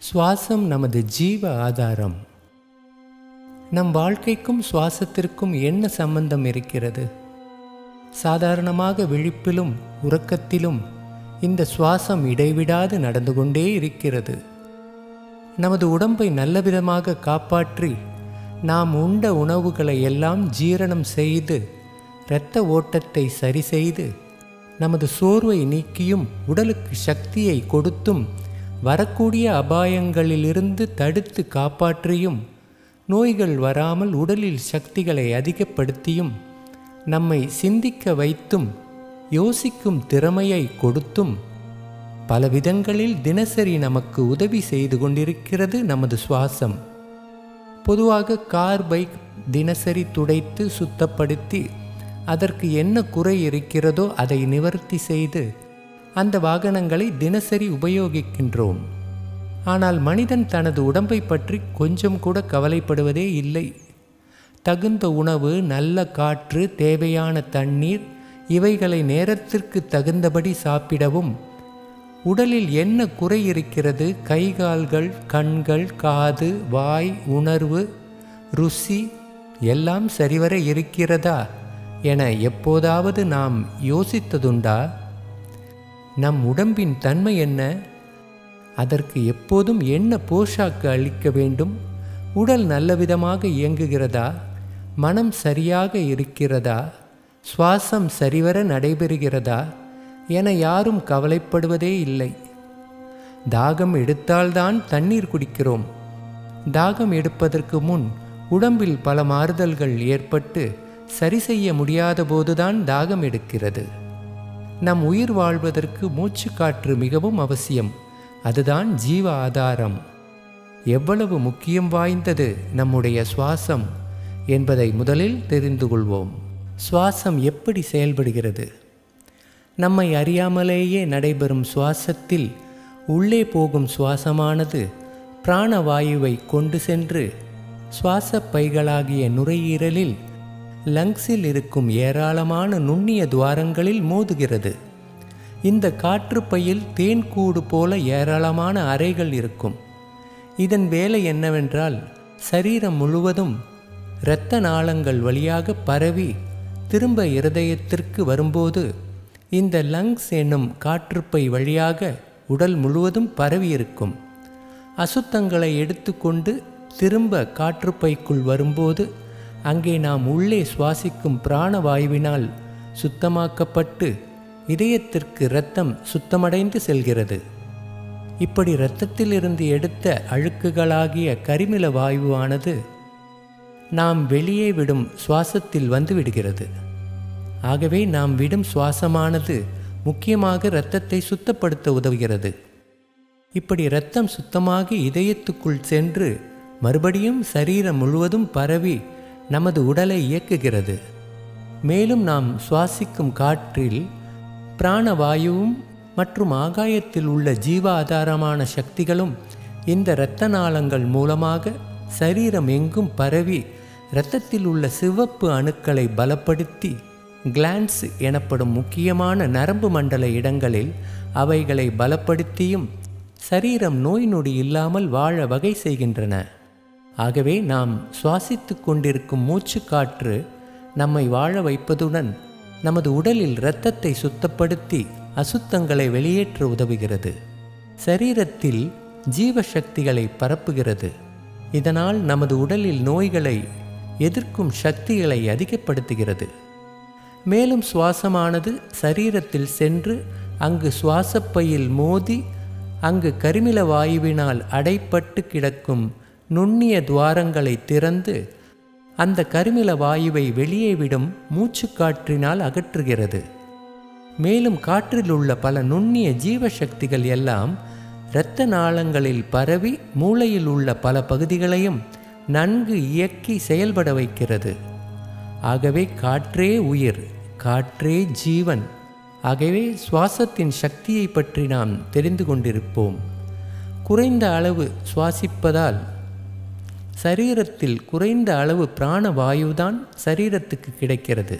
சுவாசம் நமது ஜீவ ஆதாரம் நம் வாழ்க்கைக்கும் சுவாசத்திற்கும் என்ன சம்பந்தம் இருக்கிறது சாதாரணமாக விழிப்பிலும் உறக்கத்திலும் இந்த சுவாசம் இடைவிடாது நடந்து கொண்டே இருக்கிறது நமது உடம்பை நல்லவிதமாக காப்பாற்றி நாம் உண்ட உணவுகளை எல்லாம் ஜீரணம் செய்து இரத்த ஓட்டத்தை சரி செய்து நமது சோர்வை நீக்கியும் உடலுக்கு சக்தியை கொடுத்தும் வரக்கூடிய அபாயங்களிலிருந்து தடுத்து காப்பாற்றியும் நோய்கள் வராமல் உடலில் சக்திகளை அதிகப்படுத்தியும் நம்மை சிந்திக்க வைத்தும் யோசிக்கும் திறமையை கொடுத்தும் பல விதங்களில் தினசரி நமக்கு உதவி செய்து கொண்டிருக்கிறது நமது சுவாசம் பொதுவாக கார் பைக் தினசரி துடைத்து சுத்தப்படுத்தி அதற்கு என்ன குறை இருக்கிறதோ அதை நிவர்த்தி செய்து அந்த வாகனங்களை தினசரி உபயோகிக்கின்றோம் ஆனால் மனிதன் தனது உடம்பை பற்றி கொஞ்சம் கூட கவலைப்படுவதே இல்லை தகுந்த உணவு நல்ல காற்று தேவையான தண்ணீர் இவைகளை நேரத்திற்கு தகுந்தபடி சாப்பிடவும் உடலில் என்ன குறை இருக்கிறது கைகால்கள் கண்கள் காது வாய் உணர்வு ருசி எல்லாம் சரிவர இருக்கிறதா என எப்போதாவது நாம் யோசித்ததுண்டா நம் உடம்பின் தன்மை என்ன அதற்கு எப்போதும் என்ன போஷாக்கு அளிக்க வேண்டும் உடல் நல்லவிதமாக இயங்குகிறதா மனம் சரியாக இருக்கிறதா சுவாசம் சரிவர நடைபெறுகிறதா என யாரும் கவலைப்படுவதே இல்லை தாகம் எடுத்தால்தான் தண்ணீர் குடிக்கிறோம் தாகம் எடுப்பதற்கு முன் உடம்பில் பல மாறுதல்கள் ஏற்பட்டு சரி செய்ய முடியாத போதுதான் தாகம் எடுக்கிறது நம் உயிர் வாழ்வதற்கு மூச்சு காற்று மிகவும் அவசியம் அதுதான் ஜீவ ஆதாரம் எவ்வளவு முக்கியம் வாய்ந்தது நம்முடைய சுவாசம் என்பதை முதலில் தெரிந்து கொள்வோம் சுவாசம் எப்படி செயல்படுகிறது நம்மை அறியாமலேயே நடைபெறும் சுவாசத்தில் உள்ளே போகும் சுவாசமானது பிராணவாயுவை கொண்டு சென்று சுவாச பைகளாகிய நுரையீரலில் லங்ஸில் இருக்கும் ஏராளமான நுண்ணிய துவாரங்களில் மோதுகிறது இந்த காற்றுப்பையில் தேன்கூடு போல ஏராளமான அறைகள் இருக்கும் இதன் வேலை என்னவென்றால் சரீரம் முழுவதும் இரத்த நாளங்கள் வழியாக பரவி திரும்ப இருதயத்திற்கு வரும்போது இந்த லங்ஸ் என்னும் காற்றுப்பை வழியாக உடல் முழுவதும் பரவியிருக்கும் அசுத்தங்களை எடுத்துக்கொண்டு திரும்ப காற்றுப்பைக்குள் வரும்போது அங்கே நாம் உள்ளே சுவாசிக்கும் பிராணவாயுவினால் சுத்தமாக்கப்பட்டு இதயத்திற்கு இரத்தம் சுத்தமடைந்து செல்கிறது இப்படி இரத்தத்திலிருந்து எடுத்த அழுக்குகளாகிய கரிமில வாயுவானது நாம் வெளியே விடும் சுவாசத்தில் வந்து விடுகிறது ஆகவே நாம் விடும் சுவாசமானது முக்கியமாக இரத்தத்தை சுத்தப்படுத்த உதவுகிறது இப்படி இரத்தம் சுத்தமாகி இதயத்துக்குள் சென்று மறுபடியும் சரீரம் முழுவதும் பரவி நமது உடலை இயக்குகிறது மேலும் நாம் சுவாசிக்கும் காற்றில் பிராணவாயுவும் மற்றும் ஆகாயத்தில் உள்ள ஜீவாதாரமான சக்திகளும் இந்த இரத்த நாளங்கள் மூலமாக சரீரம் எங்கும் பரவி இரத்தத்தில் உள்ள சிவப்பு அணுக்களை பலப்படுத்தி கிளான்ஸ் எனப்படும் முக்கியமான நரம்பு மண்டல இடங்களில் அவைகளை பலப்படுத்தியும் சரீரம் நோய் நொடி இல்லாமல் வாழ வகை செய்கின்றன ஆகவே நாம் சுவாசித்து கொண்டிருக்கும் மூச்சு காற்று நம்மை வாழ வைப்பதுடன் நமது உடலில் இரத்தத்தை சுத்தப்படுத்தி அசுத்தங்களை வெளியேற்ற உதவுகிறது சரீரத்தில் ஜீவசக்திகளை பரப்புகிறது இதனால் நமது உடலில் நோய்களை எதிர்க்கும் சக்திகளை அதிகப்படுத்துகிறது மேலும் சுவாசமானது சரீரத்தில் சென்று அங்கு சுவாசப்பையில் மோதி அங்கு கரிமில வாயுவினால் அடைப்பட்டு கிடக்கும் நுண்ணிய துவாரங்களை திறந்து அந்த கரிமில வாயுவை வெளியே விடும் மூச்சுக்காற்றினால் அகற்றுகிறது மேலும் காற்றில் உள்ள பல நுண்ணிய ஜீவசக்திகள் எல்லாம் இரத்த நாளங்களில் பரவி மூளையில் உள்ள பல பகுதிகளையும் நன்கு இயக்கி செயல்பட வைக்கிறது ஆகவே காற்றே உயிர் காற்றே ஜீவன் ஆகவே சுவாசத்தின் சக்தியை பற்றி நாம் தெரிந்து கொண்டிருப்போம் குறைந்த அளவு சுவாசிப்பதால் சரீரத்தில் குறைந்த அளவு பிராணவாயுதான் சரீரத்துக்கு கிடைக்கிறது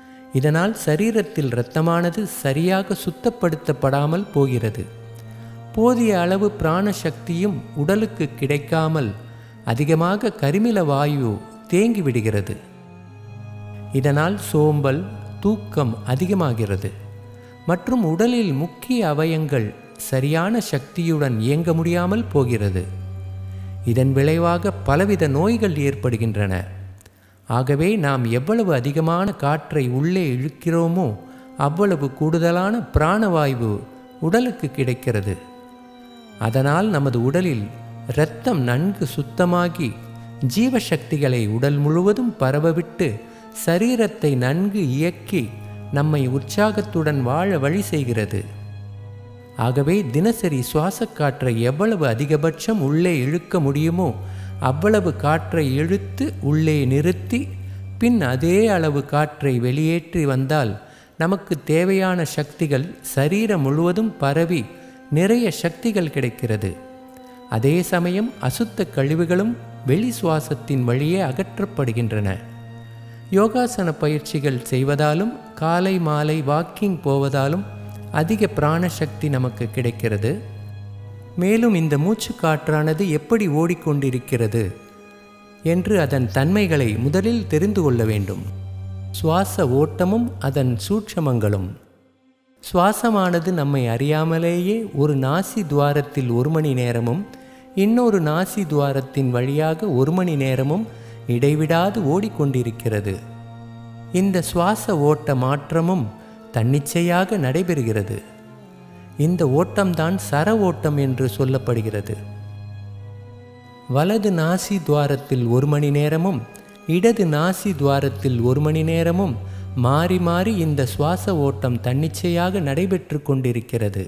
இதனால் சரீரத்தில் இரத்தமானது சரியாக சுத்தப்படுத்தப்படாமல் போகிறது போதிய அளவு பிராண சக்தியும் உடலுக்கு கிடைக்காமல் அதிகமாக கரிமில வாயு தேங்கி விடுகிறது இதனால் சோம்பல் தூக்கம் அதிகமாகிறது மற்றும் உடலில் முக்கிய அவயங்கள் சரியான சக்தியுடன் இயங்க முடியாமல் போகிறது இதன் விளைவாக பலவித நோய்கள் ஏற்படுகின்றன ஆகவே நாம் எவ்வளவு அதிகமான காற்றை உள்ளே இழுக்கிறோமோ அவ்வளவு கூடுதலான பிராணவாயு உடலுக்கு கிடைக்கிறது அதனால் நமது உடலில் இரத்தம் நன்கு சுத்தமாகி ஜீவசக்திகளை உடல் முழுவதும் பரவவிட்டு சரீரத்தை நன்கு இயக்கி நம்மை உற்சாகத்துடன் வாழ வழி செய்கிறது ஆகவே தினசரி சுவாச காற்றை எவ்வளவு அதிகபட்சம் உள்ளே இழுக்க முடியுமோ அவ்வளவு காற்றை இழுத்து உள்ளே நிறுத்தி பின் அதே அளவு காற்றை வெளியேற்றி வந்தால் நமக்கு தேவையான சக்திகள் சரீரம் முழுவதும் பரவி நிறைய சக்திகள் கிடைக்கிறது அதே சமயம் அசுத்த கழிவுகளும் வெளி சுவாசத்தின் வழியே அகற்றப்படுகின்றன யோகாசன பயிற்சிகள் செய்வதாலும் காலை மாலை வாக்கிங் போவதாலும் அதிக பிராணசக்தி நமக்கு கிடைக்கிறது மேலும் இந்த மூச்சு காற்றானது எப்படி ஓடிக்கொண்டிருக்கிறது என்று அதன் தன்மைகளை முதலில் தெரிந்து கொள்ள வேண்டும் சுவாச ஓட்டமும் அதன் சூட்சமங்களும் சுவாசமானது நம்மை அறியாமலேயே ஒரு நாசி துவாரத்தில் ஒரு மணி நேரமும் இன்னொரு நாசி துவாரத்தின் வழியாக ஒரு மணி நேரமும் இடைவிடாது ஓடிக்கொண்டிருக்கிறது இந்த சுவாச ஓட்ட மாற்றமும் தன்னிச்சையாக நடைபெறுகிறது இந்த ஓட்டம்தான் சர ஓட்டம் என்று சொல்லப்படுகிறது வலது நாசி துவாரத்தில் ஒரு மணி நேரமும் இடது நாசி துவாரத்தில் ஒரு மணி நேரமும் மாறி மாறி இந்த சுவாச ஓட்டம் தன்னிச்சையாக நடைபெற்று கொண்டிருக்கிறது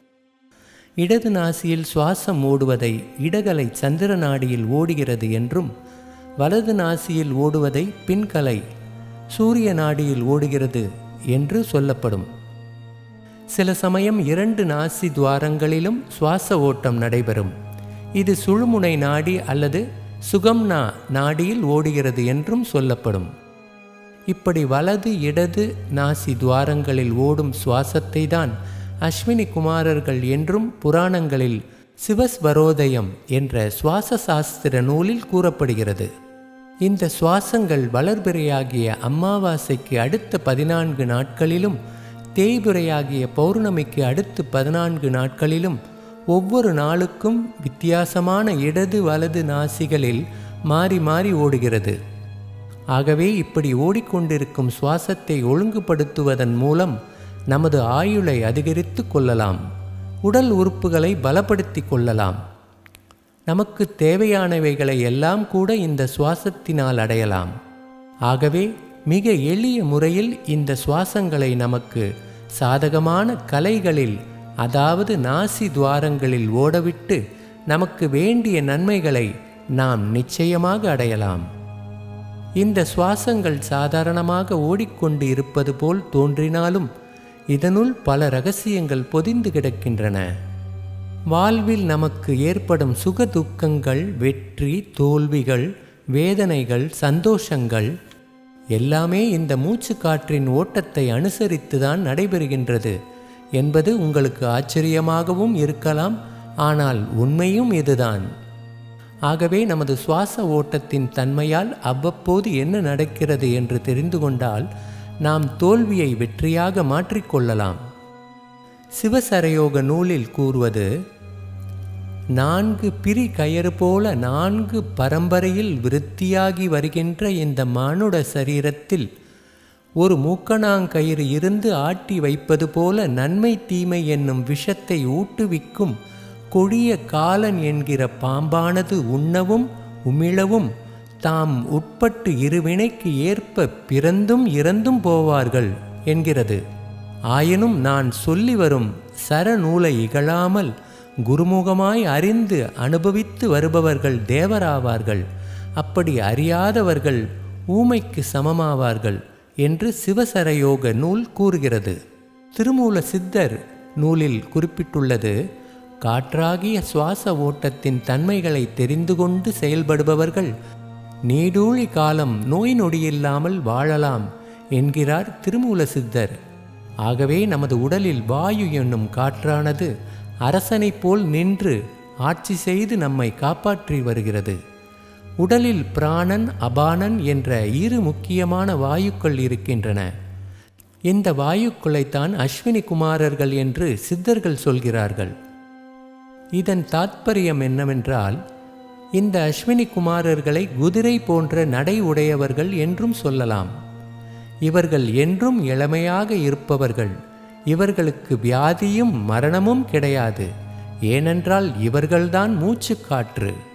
இடது நாசியில் சுவாசம் ஓடுவதை இடகலை சந்திர நாடியில் ஓடுகிறது என்றும் வலது நாசியில் ஓடுவதை பின்கலை சூரிய நாடியில் ஓடுகிறது என்று சொல்லப்படும் சில சமயம் இரண்டு நாசி துவாரங்களிலும் சுவாச ஓட்டம் நடைபெறும் இது சுழுமுனை நாடி அல்லது சுகம்னா நாடியில் ஓடுகிறது என்றும் சொல்லப்படும் இப்படி வலது இடது நாசி துவாரங்களில் ஓடும் சுவாசத்தை தான் அஸ்வினி குமாரர்கள் என்றும் புராணங்களில் சிவஸ்வரோதயம் என்ற சுவாச சாஸ்திர நூலில் கூறப்படுகிறது இந்த சுவாசங்கள் வளர்பிறையாகிய அமாவாசைக்கு அடுத்த பதினான்கு நாட்களிலும் தேய்பிறையாகிய பௌர்ணமிக்கு அடுத்து பதினான்கு நாட்களிலும் ஒவ்வொரு நாளுக்கும் வித்தியாசமான இடது வலது நாசிகளில் மாறி மாறி ஓடுகிறது ஆகவே இப்படி ஓடிக்கொண்டிருக்கும் சுவாசத்தை ஒழுங்குபடுத்துவதன் மூலம் நமது ஆயுளை அதிகரித்து கொள்ளலாம் உடல் உறுப்புகளை பலப்படுத்தி கொள்ளலாம் நமக்கு தேவையானவைகளை எல்லாம் கூட இந்த சுவாசத்தினால் அடையலாம் ஆகவே மிக எளிய முறையில் இந்த சுவாசங்களை நமக்கு சாதகமான கலைகளில் அதாவது நாசி துவாரங்களில் ஓடவிட்டு நமக்கு வேண்டிய நன்மைகளை நாம் நிச்சயமாக அடையலாம் இந்த சுவாசங்கள் சாதாரணமாக ஓடிக்கொண்டு இருப்பது போல் தோன்றினாலும் இதனுள் பல ரகசியங்கள் பொதிந்து கிடக்கின்றன வாழ்வில் நமக்கு ஏற்படும் சுக துக்கங்கள் வெற்றி தோல்விகள் வேதனைகள் சந்தோஷங்கள் எல்லாமே இந்த மூச்சு காற்றின் ஓட்டத்தை அனுசரித்துதான் நடைபெறுகின்றது என்பது உங்களுக்கு ஆச்சரியமாகவும் இருக்கலாம் ஆனால் உண்மையும் இதுதான் ஆகவே நமது சுவாச ஓட்டத்தின் தன்மையால் அவ்வப்போது என்ன நடக்கிறது என்று தெரிந்து கொண்டால் நாம் தோல்வியை வெற்றியாக மாற்றிக்கொள்ளலாம் சிவசரயோக நூலில் கூறுவது நான்கு பிரி கயறு போல நான்கு பரம்பரையில் விருத்தியாகி வருகின்ற இந்த மானுட சரீரத்தில் ஒரு மூக்கணாங்கயிறு இருந்து ஆட்டி வைப்பது போல நன்மை தீமை என்னும் விஷத்தை ஊட்டுவிக்கும் கொடிய காலன் என்கிற பாம்பானது உண்ணவும் உமிழவும் தாம் உட்பட்டு இருவினைக்கு ஏற்ப பிறந்தும் இறந்தும் போவார்கள் என்கிறது ஆயினும் நான் சொல்லி வரும் சரநூலை இகழாமல் குருமுகமாய் அறிந்து அனுபவித்து வருபவர்கள் தேவராவார்கள் அப்படி அறியாதவர்கள் ஊமைக்கு சமமாவார்கள் என்று சிவசரயோக நூல் கூறுகிறது திருமூல சித்தர் நூலில் குறிப்பிட்டுள்ளது காற்றாகிய சுவாச ஓட்டத்தின் தன்மைகளை தெரிந்து கொண்டு செயல்படுபவர்கள் நீடூழி காலம் நோய் நொடியில்லாமல் வாழலாம் என்கிறார் திருமூல சித்தர் ஆகவே நமது உடலில் வாயு என்னும் காற்றானது அரசனைப் போல் நின்று ஆட்சி செய்து நம்மை காப்பாற்றி வருகிறது உடலில் பிராணன் அபானன் என்ற இரு முக்கியமான வாயுக்கள் இருக்கின்றன இந்த வாயுக்களைத்தான் அஸ்வினி குமாரர்கள் என்று சித்தர்கள் சொல்கிறார்கள் இதன் தாத்பரியம் என்னவென்றால் இந்த அஸ்வினி குமாரர்களை குதிரை போன்ற நடை உடையவர்கள் என்றும் சொல்லலாம் இவர்கள் என்றும் இளமையாக இருப்பவர்கள் இவர்களுக்கு வியாதியும் மரணமும் கிடையாது ஏனென்றால் இவர்கள்தான் மூச்சுக்காற்று